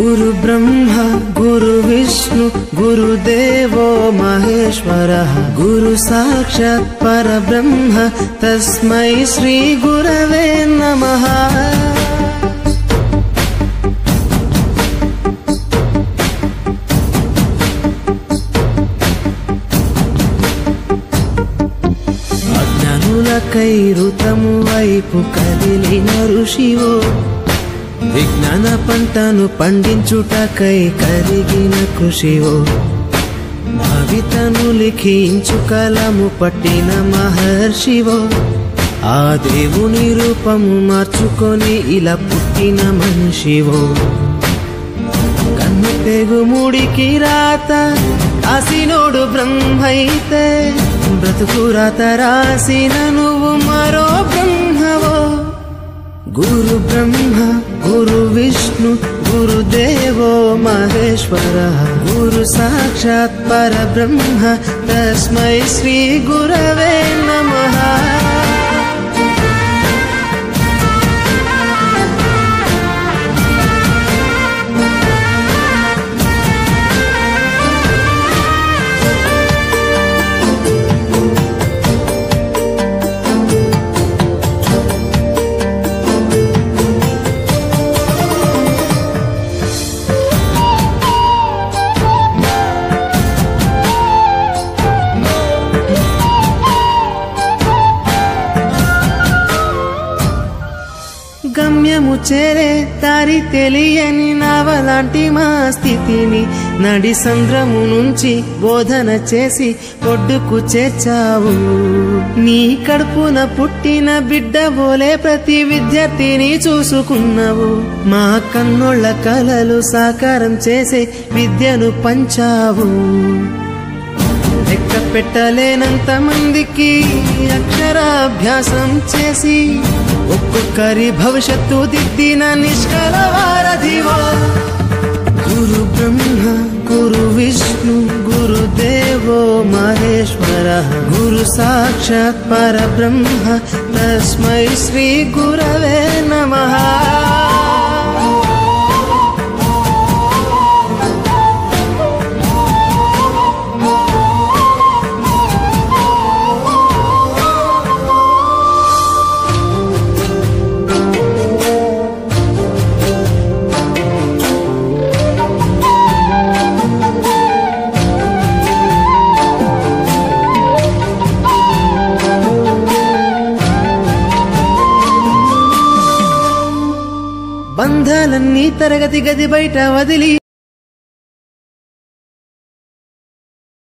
గురు బ్రహ్మ గురు విష్ణు గురుదేవో మహేశ్వర గురు సాక్షాత్ పరబ్రహ్మ తస్మై శ్రీ గురవే నమః అజ్ఞానులకై ఋతము వైపు కదిలిన ఋషివో విజ్ఞాన పంటను పండించుటకై కరిగిన కృషివో భవితను లిఖించు కలము పట్టిన మహర్షివో ఆ దేవుని రూపము మార్చుకొని ఇలా పుట్టిన మనిషివో కన్ను తెగు ముడికి రాత రాసినోడు బ్రహ్మైతే బ్రతుకు రాత రాసిన నువ్వు మరో బ్రహ్మవో గురు బ్రహ్మ గురు విష్ణు గురుదేవో మహేశ్వర గురు సాక్షాత్ పరబ్రహ్మ తస్మై శ్రీ గురవే నమః గమ్యము చేరే దారి తెలియని నావలాంటి మా స్థితిని నడి సంద్రము నుంచి బోధన చేసి ఒడ్డుకు చేర్చావు నీ కడుపున పుట్టిన బిడ్డ బోలే ప్రతి విద్యార్థిని చూసుకున్నావు మా కన్నోళ్ళ కలలు సాకారం చేసే విద్యను పంచావు లెక్క పెట్టలేనంత మందికి అక్షరాభ్యాసం చేసి ఒక్కొక్కరి భవిష్యత్తు దిద్దిన నిష్కల వారధివో గురు బ్రహ్మ గురు విష్ణు గురుదేవో మహేశ్వర గురు సాక్షాత్ పరబ్రహ్మ తస్మై శ్రీ గురవే నమః బంధాలన్నీ తరగతి గది బయట వదిలి